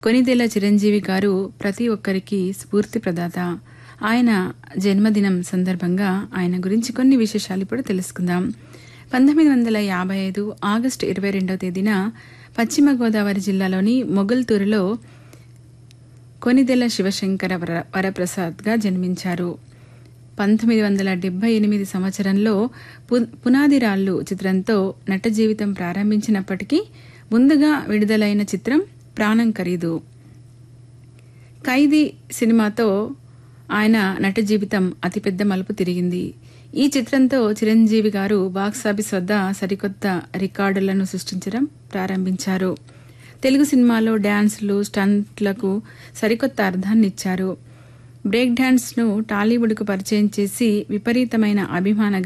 కొనిదెల చిరంజీవి గారు ప్రతి ఒక్కరికి స్ఫూర్తి ప్రదాత ఆయన జన్మదినం సందర్భంగా ఆయన గురించి కొన్ని విశేషాలు ఇప్పుడు తెలుసుకుందాం పంతొమ్మిది వందల యాభై ఐదు ఆగస్టు ఇరవై రెండవ తేదీన పశ్చిమ గోదావరి జిల్లాలోని మొగల్తూరులో కొనిదెల శివశంకర వర వరప్రసాద్గా జన్మించారు పంతొమ్మిది వందల డెబ్బై ఎనిమిది సంవత్సరంలో పు- పునాది రాళ్ళు చిత్రంతో నట జీవితం ప్రారంభించినప్పటికీ ముందుగా విడుదలైన చిత్రం ప్రాణం ఖరీదు ఖైదీ సినిమాతో ఆయన నట జీవితం అతిపెద్ద మలుపు తిరిగింది ఈ చిత్రంతో చిరంజీవి గారు బాక్సాఫీస్ వద్ద సరికొత్త రికార్డులను సృష్టించడం ప్రారంభించారు తెలుగు సినిమాలో డ్యాన్సులు స్టంట్లకు సరికొత్త అర్థాన్ని ఇచ్చారు బ్రేక్ డాన్స్ను టాలీవుడ్కు పరిచయం చేసి విపరీతమైన అభిమాన